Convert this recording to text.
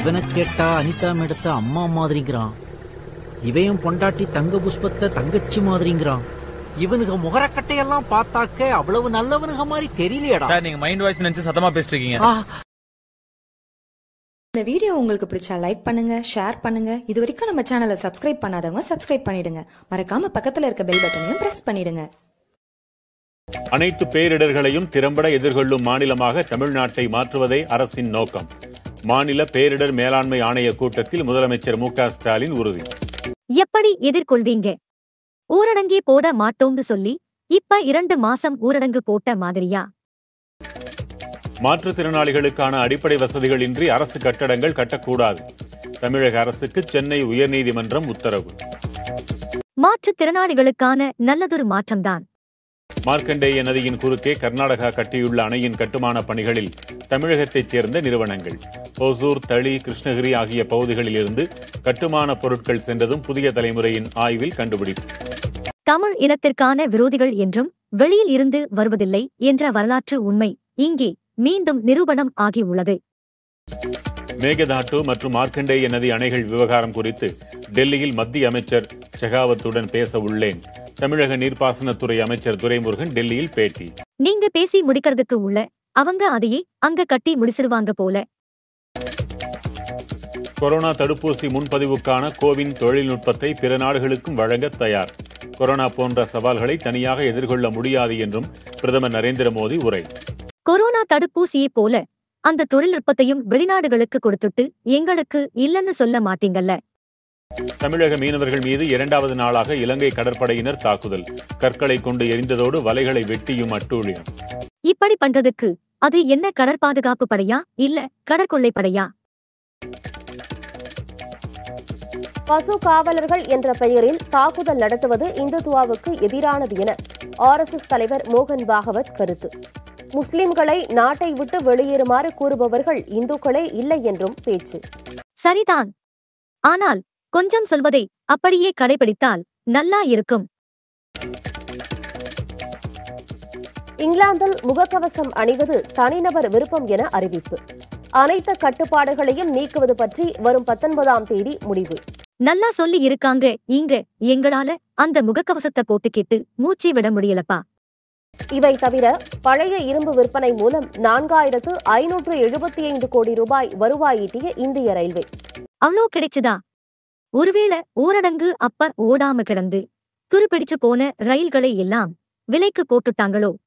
இவனை கேட்டா அனிதா மேடத்தை அம்மா மாதிரிங்கிறான் இவன் பொண்டாட்டி தங்க புஷ்பத்தை தங்கச்சி மாதிரிங்கிறான் இவனுக முகரக்கட்டையெல்லாம் பார்த்தாக்க அவ்வளவு நல்லவனுக மாதிரி தெரியலையடா சார் நீங்க மைண்ட் வாய்ஸ் நினைச்சு சத்தமா பேசிட்டு இருக்கீங்க ஆ, இந்த வீடியோ உங்களுக்கு பிடிச்சா லைக் பண்ணுங்க ஷேர் பண்ணுங்க இது வரைக்கும் நம்ம சேனலை சப்ஸ்கிரைப் பண்ணாதவங்க சப்ஸ்கிரைப் பண்ணிடுங்க மறக்காம பக்கத்துல இருக்க பெல் பட்டனையும் பிரஸ் பண்ணிடுங்க அனைத்து பேரிடர்களையும் திறம்பட எதிர்கொள்ளும் மாநிலமாக தமிழ்நாட்டை மாற்றுவதே அரசின் நோக்கம் மாநில பேரிடர் மேலாண்மை ஆணைய கூட்டத்தில் முதலமைச்சர் மு க ஸ்டாலின் உறுதி எப்படி எதிர்கொள்வீங்க ஊரடங்கே போட மாட்டோம்னு சொல்லி இப்ப இரண்டு மாசம் ஊரடங்கு போட்ட மாதிரியா மாற்றுத்திறனாளிகளுக்கான அடிப்படை வசதிகளின்றி அரசு கட்டடங்கள் கட்டக்கூடாது தமிழக அரசுக்கு சென்னை உயர்நீதிமன்றம் உத்தரவு மாற்றுத் திறனாளிகளுக்கான நல்லதொரு மாற்றம்தான் மார்க்கண்டேய நதியின் குறுக்கே கர்நாடகா கட்டியுள்ள அணையின் கட்டுமான பணிகளில் தமிழகத்தைச் சேர்ந்த நிறுவனங்கள் ஓசூர் தளி கிருஷ்ணகிரி ஆகிய பகுதிகளில் இருந்து கட்டுமான பொருட்கள் சென்றதும் புதிய தலைமுறையின் ஆய்வில் கண்டுபிடிப்பு தமிழ் இனத்திற்கான விரோதிகள் என்றும் வெளியில் இருந்து வருவதில்லை என்ற வரலாற்று உண்மை இங்கே மீண்டும் நிரூபணம் ஆகியுள்ளது மேகதாட்டு மற்றும் மார்க்கண்டேய நதி அணைகள் விவகாரம் குறித்து டெல்லியில் மத்திய அமைச்சர் ஷெகாவத்துடன் பேச உள்ளேன் தமிழக நீர்ப்பாசனத்துறை அமைச்சர் துரைமுருகன் டெல்லியில் பேட்டி நீங்க பேசி முடிக்கிறதுக்கு உள்ள அவங்க அதையே அங்க கட்டி முடிச்சிருவாங்க போல கொரோனா தடுப்பூசி முன்பதிவுக்கான கோவின் தொழில்நுட்பத்தை பிற நாடுகளுக்கும் வழங்க தயார் கொரோனா போன்ற சவால்களை தனியாக எதிர்கொள்ள முடியாது என்றும் பிரதமர் நரேந்திர மோடி உரை கொரோனா தடுப்பூசியைப் போல அந்த தொழில்நுட்பத்தையும் வெளிநாடுகளுக்கு கொடுத்துட்டு எங்களுக்கு இல்லன்னு சொல்ல மாட்டீங்கல்ல தமிழக மீனவர்கள் மீது இரண்டாவது நாளாக இலங்கை கடற்படையினர் தாக்குதல் கற்களை கொண்டு எரிந்ததோடு வலைகளை வெட்டியும் அட்டூழியம் இப்படி பண்றதுக்கு அது என்ன கடற்பாதுகாப்பு படையா இல்ல கடற்கொள்ளை படையா பசு காவலர்கள் என்ற பெயரில் தாக்குதல் நடத்துவது இந்துத்துவாவுக்கு எதிரானது என ஆர்எஸ்எஸ் தலைவர் மோகன் பாகவத் கருத்து முஸ்லிம்களை நாட்டை விட்டு வெளியேறுமாறு கூறுபவர்கள் இந்துக்களே இல்லை என்றும் பேச்சு சரிதான் ஆனால் கொஞ்சம் சொல்வதை அப்படியே கடைபிடித்தால் நல்லா இருக்கும் இங்கிலாந்தில் முகக்கவசம் அணிவது தனிநபர் விருப்பம் என அறிவிப்பு அனைத்து கட்டுப்பாடுகளையும் நீக்குவது பற்றி வரும் பத்தொன்பதாம் தேதி முடிவு நல்லா சொல்லி இருக்காங்க இங்க எங்களால அந்த முகக்கவசத்தை போட்டுக்கிட்டு மூச்சு விட முடியலப்பா இவை தவிர பழைய இரும்பு விற்பனை மூலம் நான்காயிரத்து ஐநூற்று எழுபத்தி ஐந்து கோடி ரூபாய் வருவாய் ஈட்டிய இந்திய ரயில்வே அவ்வளோ கிடைச்சுதா ஒருவேளை ஊரடங்கு அப்ப ஓடாம கிடந்து துருப்பிடிச்சு போன ரயில்களை எல்லாம் விலைக்கு போட்டுட்டாங்களோ